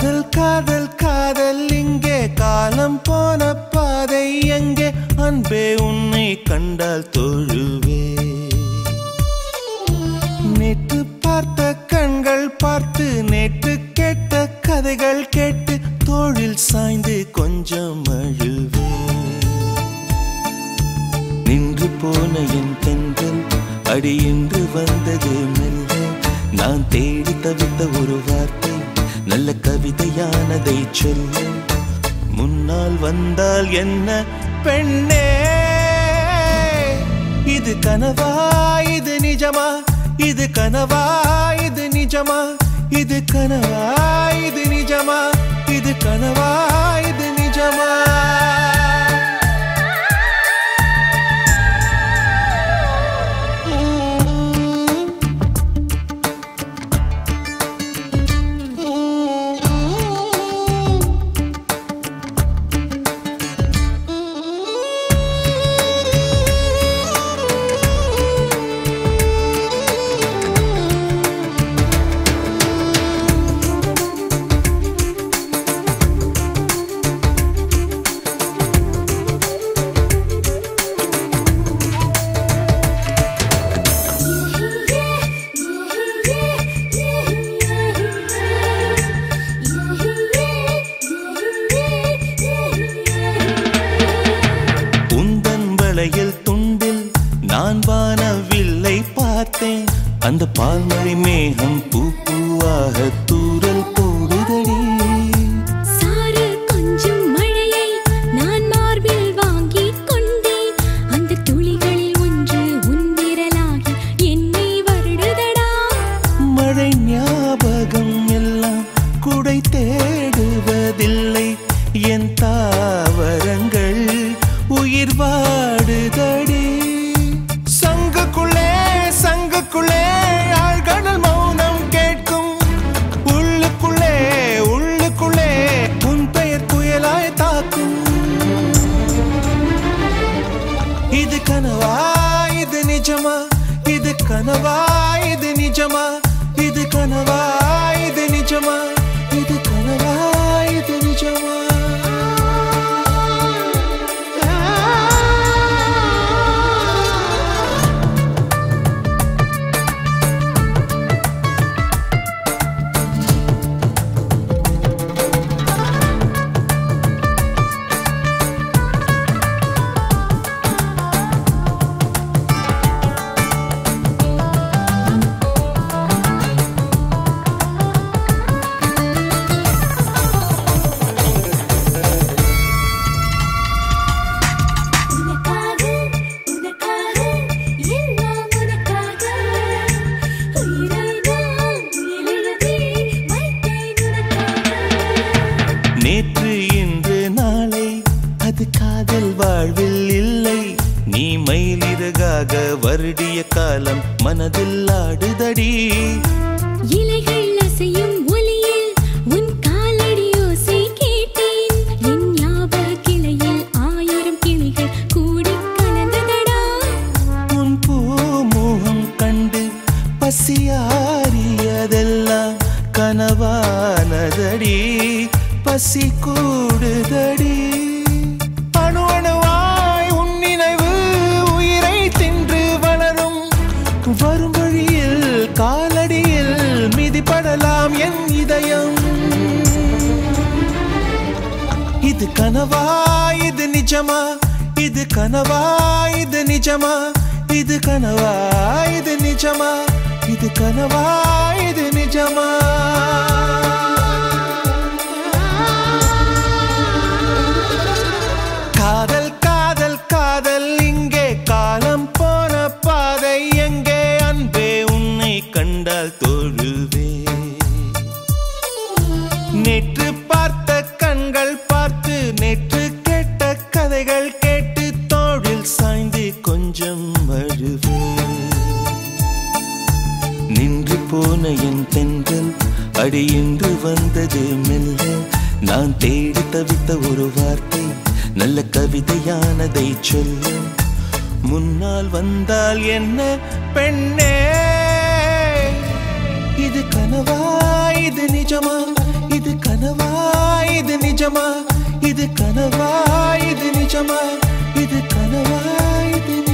காதல் காதல் காதல் இங்கே காலம் போன பாதை எங்கே அன்பே உன்னை கண்டால் தொழுவே நேற்று பார்த்த கண்கள் பார்த்து நேற்று கேட்ட கதைகள் கேட்டு தோளில் சாய்ந்து கொஞ்சம் அழுவே நின்று போன என் பெண்கள் அடி என்று வந்தது மெல்ல நான் தேடி தவித்த ஒரு வார்த்தை நல்ல கவிதையானதை சொல்ல முன்னால் வந்தால் என்ன பெண்ணே இது கனவா இது நிஜமா இது கனவா இது நிஜமா இது கனவா இது நிஜமா இது கனவா இது நிஜமா உந்தன் வளையல் துண்டில் நான் வானவில்லை பார்த்தேன் அந்த பால்மழை மேகம் பூ பூவாக தூரல் போடுதடி சாறு கொஞ்சம் மழையை நான் மார்பில் வாங்கிக் கொண்டேன் அந்த துளிகளில் ஒன்று உன் விரலாகி என்னை வருடுதடா மழை ஞாபகம் எல்லாம் குடை தேடுவதில்லை என் தாவரங்கள் உயிர் வாடுதடி சங்குக்குள்ளே சங்குக்குள்ளே ஆழ்கடல் மௌனம் கேட்கும் உள்ளுக்குள்ளே உள்ளுக்குள்ளே உன் பெயர் புயலாய் தாக்கும் இது கனவா இது நிஜமா இது கனவா இது நிஜமா இது கனவா இது நிஜமா இது கனவா இது நிஜமா உனக்காக உனக்காக எல்லாம் உனக்காக உயிரை நான் உயிரெழுதி வைத்தேன் உனக்காக நேற்று இன்று நாளை அது காதல் வாழ்வில் இல்லை நீ மயிலிறகாக வருடிய காலம் மனதில் ஆடுதடி இலைகள் அசையும் ஒலியில் உன் காலடி ஓசை கேட்டேன் என் ஞாபக கிளையில் ஆயிரம் கிளிகள் கூடிக் கலந்ததடா உன் பூமுகம் கண்டு பசியாரியதெல்லாம் கனவானதடி பசி கூடுதடி அணு அணுவாய் உன் நினைவு உயிரை தின்று வளரும் வரும் வழியில் காலடியில் மிதிப்படலாம் என் இதயம் இது கனவா இது நிஜமா இது கனவா இது நிஜமா இது கனவா இது நிஜமா இது கனவா இது நிஜமா காதல் காதல் காதல் இங்கே காலம் போன பாதை எங்கே அன்பே உன்னை கண்டால் தொழுவே நேற்று பார்த்த கண்கள் பார்த்து நேற்று கேட்ட கதைகள் கேட்டு தோழில் சாய்ந்து கொஞ்சம் அழுவே நின்று போன என் தென்றல் அடி என்று வந்தது மெல்ல நான் தேடி தவித்த ஒரு வார்த்தை நல்ல கவிதையானதை சொல்ல முன்னால் வந்தால் என்ன பெண்ணே இது கனவா இது நிஜமா இது கனவா இது நிஜமா இது கனவா இது நிஜமா இது கனவா இது நிஜமா